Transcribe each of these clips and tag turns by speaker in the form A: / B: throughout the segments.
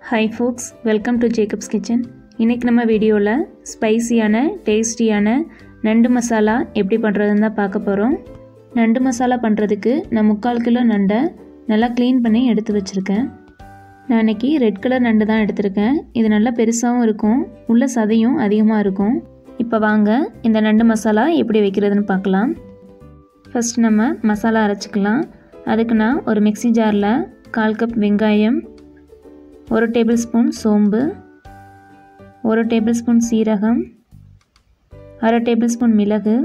A: hi folks welcome to Jacob's kitchen இன்றைக்கி நம்ம வீடியோவில் ஸ்பைசியான டேஸ்டியான நண்டு மசாலா எப்படி பண்ணுறதுன்னு தான் பார்க்க போகிறோம் நண்டு மசாலா பண்ணுறதுக்கு நான் முக்கால் கிலோ நண்டை நல்லா க்ளீன் பண்ணி எடுத்து வச்சுருக்கேன் நான் இன்றைக்கி ரெட் கலர் நண்டு தான் எடுத்திருக்கேன் இது நல்லா பெருசாகவும் இருக்கும் உள்ள சதையும் அதிகமாக இருக்கும் இப்போ வாங்க இந்த நண்டு மசாலா எப்படி வைக்கிறதுன்னு பார்க்கலாம் ஃபஸ்ட் நம்ம மசாலா அரைச்சிக்கலாம் அதுக்கு நான் ஒரு மிக்ஸி ஜாரில் கால் கப் வெங்காயம் ஒரு டேபிள் ஸ்பூன் சோம்பு ஒரு டேபிள் ஸ்பூன் சீரகம் அரை டேபிள் ஸ்பூன் மிளகு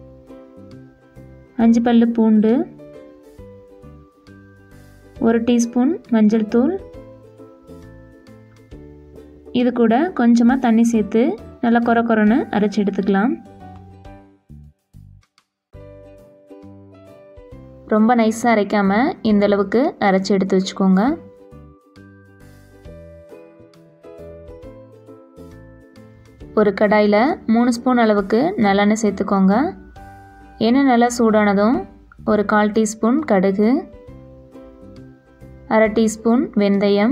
A: அஞ்சு பல்லு பூண்டு ஒரு டீஸ்பூன் மஞ்சள் தூள் இது கூட கொஞ்சமாக தண்ணி சேர்த்து நல்லா கொர கொரன்னு அரைச்சி எடுத்துக்கலாம் ரொம்ப நைஸாக அரைக்காமல் இந்த அளவுக்கு அரைச்சி எடுத்து வச்சுக்கோங்க ஒரு கடாயில் மூணு ஸ்பூன் அளவுக்கு நல்லெண்ணெய் சேர்த்துக்கோங்க எண்ணெய் நல்லா சூடானதும் ஒரு கால் டீஸ்பூன் கடுகு அரை டீஸ்பூன் வெந்தயம்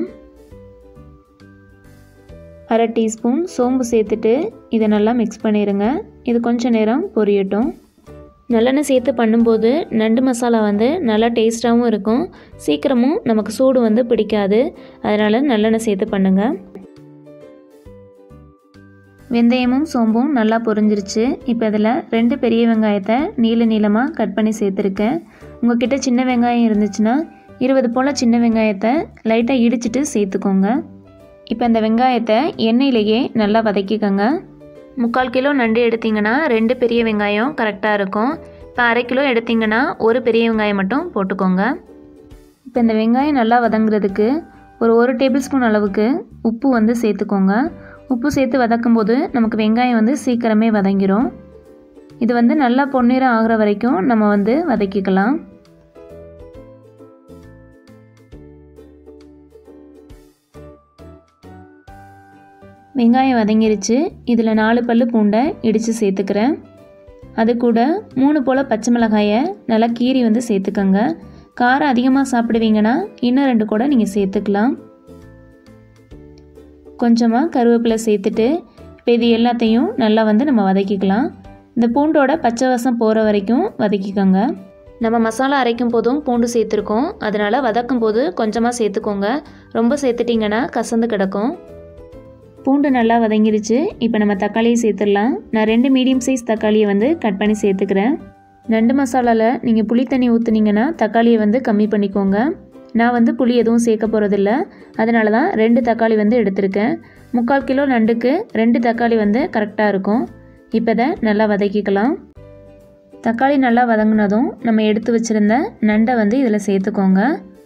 A: அரை டீஸ்பூன் சோம்பு சேர்த்துட்டு இதை நல்லா மிக்ஸ் பண்ணிடுங்க இது கொஞ்சம் நேரம் பொரியட்டும் நல்லெண்ணெய் சேர்த்து பண்ணும்போது நண்டு மசாலா வந்து நல்லா டேஸ்ட்டாகவும் இருக்கும் சீக்கிரமும் நமக்கு சூடு வந்து பிடிக்காது அதனால் நல்லெண்ணெய் சேர்த்து பண்ணுங்கள் வெந்தயமும் சோம்பும் நல்லா பொரிஞ்சிருச்சு இப்போ அதில் ரெண்டு பெரிய வெங்காயத்தை நீள நீளமாக கட் பண்ணி சேர்த்துருக்கேன் உங்ககிட்ட சின்ன வெங்காயம் இருந்துச்சுன்னா இருபது போல் சின்ன வெங்காயத்தை லைட்டாக இடிச்சிட்டு சேர்த்துக்கோங்க இப்போ இந்த வெங்காயத்தை எண்ணெயிலேயே நல்லா வதக்கிக்கோங்க முக்கால் கிலோ நண்டு எடுத்திங்கன்னா ரெண்டு பெரிய வெங்காயம் கரெக்டாக இருக்கும் இப்போ அரை கிலோ எடுத்திங்கன்னா ஒரு பெரிய வெங்காயம் மட்டும் போட்டுக்கோங்க இப்போ இந்த வெங்காயம் நல்லா வதங்குறதுக்கு ஒரு ஒரு டேபிள் ஸ்பூன் அளவுக்கு உப்பு வந்து சேர்த்துக்கோங்க உப்பு சேர்த்து வதக்கும் போது நமக்கு வெங்காயம் வந்து சீக்கிரமே வதங்கிடும் இது வந்து நல்லா பொன்னிறம் ஆகிற வரைக்கும் நம்ம வந்து வதக்கிக்கலாம் வெங்காயம் வதங்கிருச்சு இதில் நாலு பல் பூண்டை இடித்து சேர்த்துக்கிறேன் அது கூட மூணு போல் பச்சை மிளகாயை நல்லா கீரி வந்து சேர்த்துக்கோங்க காரம் அதிகமாக சாப்பிடுவீங்கன்னா இன்னும் ரெண்டு கூட நீங்கள் சேர்த்துக்கலாம் கொஞ்சமாக கருவேப்பிலை சேர்த்துட்டு இப்போ இது எல்லாத்தையும் நல்லா வந்து நம்ம வதக்கிக்கலாம் இந்த பூண்டோட பச்சை வாசம் போகிற வரைக்கும் வதக்கிக்கோங்க நம்ம மசாலா அரைக்கும் போதும் பூண்டு சேர்த்துருக்கோம் அதனால் வதக்கும் போது கொஞ்சமாக சேர்த்துக்கோங்க ரொம்ப சேர்த்துட்டிங்கன்னா கசந்து கிடக்கும் பூண்டு நல்லா வதங்கிருச்சு இப்போ நம்ம தக்காளியை சேர்த்துடலாம் நான் ரெண்டு மீடியம் சைஸ் தக்காளியை வந்து கட் பண்ணி சேர்த்துக்கிறேன் நண்டு மசாலாவில் நீங்கள் புளி தண்ணி ஊற்றுனீங்கன்னா தக்காளியை வந்து கம்மி பண்ணிக்கோங்க நான் வந்து புளி எதுவும் சேர்க்க போகிறதில்ல அதனால தான் ரெண்டு தக்காளி வந்து எடுத்திருக்கேன் முக்கால் கிலோ நண்டுக்கு ரெண்டு தக்காளி வந்து கரெக்டாக இருக்கும் இப்போ இதை நல்லா வதக்கிக்கலாம் தக்காளி நல்லா வதங்கினதும் நம்ம எடுத்து வச்சுருந்த நண்டை வந்து இதில் சேர்த்துக்கோங்க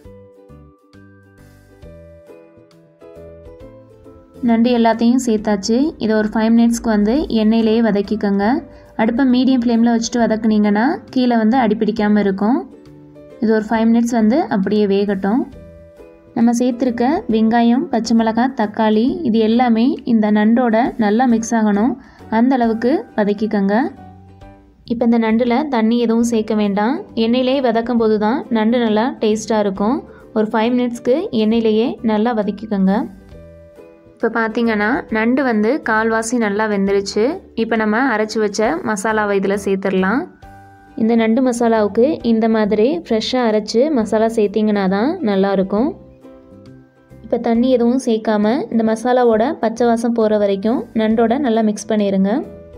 A: நண்டு எல்லாத்தையும் சேர்த்தாச்சு இதை ஒரு ஃபைவ் மினிட்ஸ்க்கு வந்து எண்ணெயிலேயே வதக்கிக்கோங்க அடுப்பை மீடியம் ஃப்ளேமில் வச்சுட்டு வதக்குனீங்கன்னா கீழே வந்து அடிப்பிடிக்காமல் இருக்கும் இது ஒரு ஃபைவ் மினிட்ஸ் வந்து அப்படியே வேகட்டும் நம்ம சேர்த்துருக்க வெங்காயம் பச்சை மிளகாய் தக்காளி இது எல்லாமே இந்த நண்டோட நல்லா மிக்ஸ் ஆகணும் அந்த அளவுக்கு வதக்கிக்கோங்க இப்போ இந்த நண்டில் தண்ணி எதுவும் சேர்க்க வேண்டாம் எண்ணெயிலேயே வதக்கும் போது தான் நண்டு நல்லா டேஸ்ட்டாக இருக்கும் ஒரு ஃபைவ் மினிட்ஸ்க்கு எண்ணெயிலேயே நல்லா வதக்கிக்கோங்க இப்போ பார்த்தீங்கன்னா நண்டு வந்து கால்வாசி நல்லா வெந்துருச்சு இப்போ நம்ம அரைச்சி வச்ச மசாலாவை இதில் சேர்த்துடலாம் இந்த நண்டு மசாலாவுக்கு இந்த மாதிரி ஃப்ரெஷ்ஷாக அரைச்சி மசாலா சேர்த்திங்கன்னா தான் நல்லாயிருக்கும் இப்போ தண்ணி எதுவும் சேர்க்காம இந்த மசாலாவோட பச்சை வாசம் போகிற வரைக்கும் நண்டோட நல்லா மிக்ஸ் பண்ணிடுங்க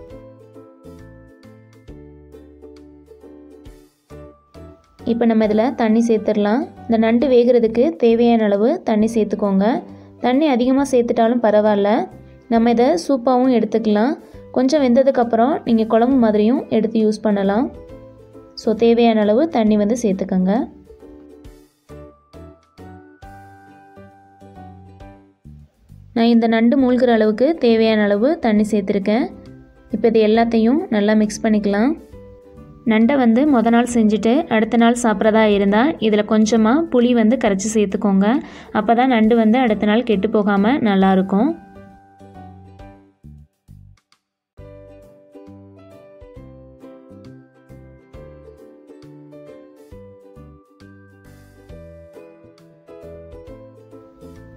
A: இப்போ நம்ம இதில் தண்ணி சேர்த்துடலாம் இந்த நண்டு வேகிறதுக்கு தேவையான அளவு தண்ணி சேர்த்துக்கோங்க தண்ணி அதிகமாக சேர்த்துட்டாலும் பரவாயில்ல நம்ம இதை சூப்பாகவும் எடுத்துக்கலாம் கொஞ்சம் வெந்ததுக்கப்புறம் நீங்கள் குழம்பு மாதிரியும் எடுத்து யூஸ் பண்ணலாம் ஸோ தேவையான அளவு தண்ணி வந்து சேர்த்துக்கோங்க நான் இந்த நண்டு மூழ்கிற அளவுக்கு தேவையான அளவு தண்ணி சேர்த்துருக்கேன் இப்போ இது எல்லாத்தையும் நல்லா மிக்ஸ் பண்ணிக்கலாம் நண்டை வந்து மொத நாள் செஞ்சுட்டு அடுத்த நாள் சாப்பிட்றதா இருந்தால் இதில் கொஞ்சமாக புளி வந்து கரைச்சி சேர்த்துக்கோங்க அப்போ தான் நண்டு வந்து அடுத்த நாள் கெட்டு போகாமல் நல்லாயிருக்கும்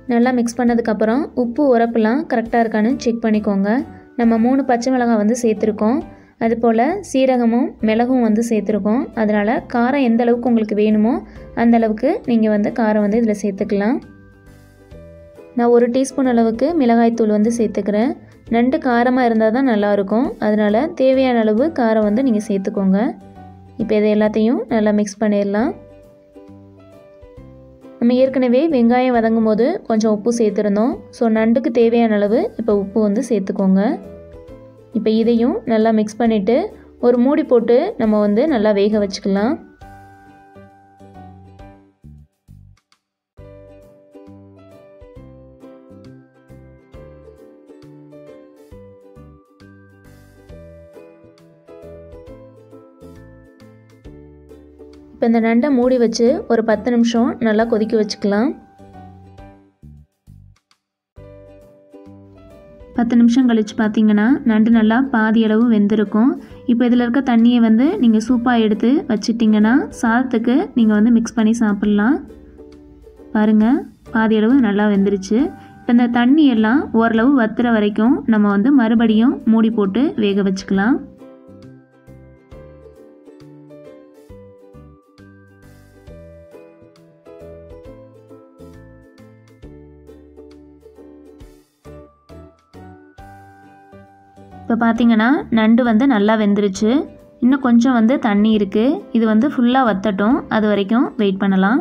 A: நல்லா மிக்ஸ் பண்ணதுக்கப்புறம் உப்பு உரப்புலாம் கரெக்டாக இருக்கான்னு செக் பண்ணிக்கோங்க நம்ம மூணு பச்சை மிளகாய் வந்து சேர்த்துருக்கோம் அதுபோல் சீரகமும் மிளகும் வந்து சேர்த்துருக்கோம் அதனால் காரம் எந்த அளவுக்கு உங்களுக்கு வேணுமோ அந்த அளவுக்கு நீங்கள் வந்து காரம் வந்து இதில் சேர்த்துக்கலாம் நான் ஒரு டீஸ்பூன் அளவுக்கு மிளகாய்த்தூள் வந்து சேர்த்துக்கிறேன் நண்டு காரமாக இருந்தால் தான் நல்லாயிருக்கும் அதனால் தேவையான அளவு காரம் வந்து நீங்கள் சேர்த்துக்கோங்க இப்போ இதை எல்லாத்தையும் நல்லா மிக்ஸ் பண்ணிடலாம் நம்ம ஏற்கனவே வெங்காயம் வதங்கும் போது கொஞ்சம் உப்பு சேர்த்துருந்தோம் ஸோ நண்டுக்கு தேவையான அளவு இப்போ உப்பு வந்து சேர்த்துக்கோங்க இப்போ இதையும் நல்லா மிக்ஸ் பண்ணிவிட்டு ஒரு மூடி போட்டு நம்ம வந்து நல்லா வேக வச்சுக்கலாம் இப்போ இந்த நண்டை மூடி வச்சு ஒரு பத்து நிமிஷம் நல்லா கொதிக்க வச்சுக்கலாம் பத்து நிமிஷம் கழித்து பார்த்தீங்கன்னா நண்டு நல்லா பாதி அளவு வெந்திருக்கும் இப்போ இதில் இருக்க தண்ணியை வந்து நீங்கள் சூப்பாக எடுத்து வச்சிட்டிங்கன்னா சாதத்துக்கு நீங்கள் வந்து மிக்ஸ் பண்ணி சாப்பிட்லாம் பாருங்கள் பாதி அளவு நல்லா வெந்துருச்சு இப்போ இந்த தண்ணி எல்லாம் ஓரளவு வத்துற வரைக்கும் நம்ம வந்து மறுபடியும் மூடி போட்டு வேக வச்சுக்கலாம் இப்போ பார்த்தீங்கன்னா நண்டு வந்து நல்லா வெந்துருச்சு இன்னும் கொஞ்சம் வந்து தண்ணி இருக்குது இது வந்து ஃபுல்லாக வத்தட்டும் அது வரைக்கும் வெயிட் பண்ணலாம்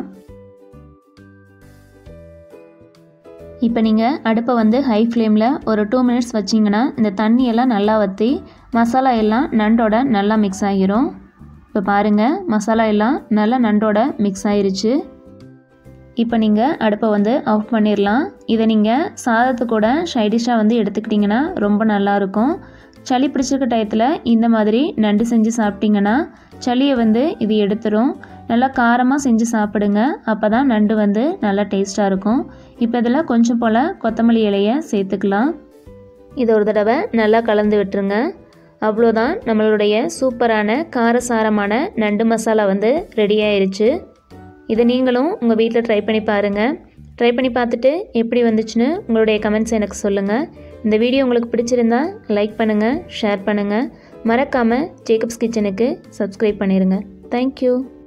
A: இப்போ நீங்கள் அடுப்பை வந்து ஹை ஃப்ளேமில் ஒரு டூ மினிட்ஸ் வச்சிங்கன்னா இந்த தண்ணியெல்லாம் நல்லா வற்றி மசாலா எல்லாம் நண்டோட நல்லா மிக்ஸ் ஆகிரும் இப்போ பாருங்கள் மசாலா எல்லாம் நல்லா நண்டோட மிக்ஸ் ஆயிருச்சு இப்போ நீங்கள் அடுப்பை வந்து ஆஃப் பண்ணிடலாம் இதை நீங்கள் சாதத்து கூட சைடிஷாக வந்து எடுத்துக்கிட்டிங்கன்னா ரொம்ப நல்லாயிருக்கும் சளி பிடிச்சிருக்க டயத்தில் இந்த மாதிரி நண்டு செஞ்சு சாப்பிட்டிங்கன்னா சளியை வந்து இது எடுத்துரும் நல்லா காரமாக செஞ்சு சாப்பிடுங்க அப்போ தான் நண்டு வந்து நல்லா டேஸ்ட்டாக இருக்கும் இப்போ இதில் கொஞ்சம் போல் கொத்தமல்லி இலையை சேர்த்துக்கலாம் இது ஒரு தடவை நல்லா கலந்து விட்டுருங்க அவ்வளோதான் நம்மளுடைய சூப்பரான காரசாரமான நண்டு மசாலா வந்து ரெடி ஆயிருச்சு இதை நீங்களும் உங்கள் வீட்டில் ட்ரை பண்ணி பாருங்கள் ட்ரை பண்ணி பார்த்துட்டு எப்படி வந்துச்சுன்னு உங்களுடைய கமெண்ட்ஸ் எனக்கு சொல்லுங்கள் இந்த வீடியோ உங்களுக்கு பிடிச்சிருந்தா லைக் பண்ணுங்கள் ஷேர் பண்ணுங்கள் மறக்காமல் ஜேக்கப்ஸ் கிச்சனுக்கு சப்ஸ்கிரைப் பண்ணிடுங்க தேங்க்யூ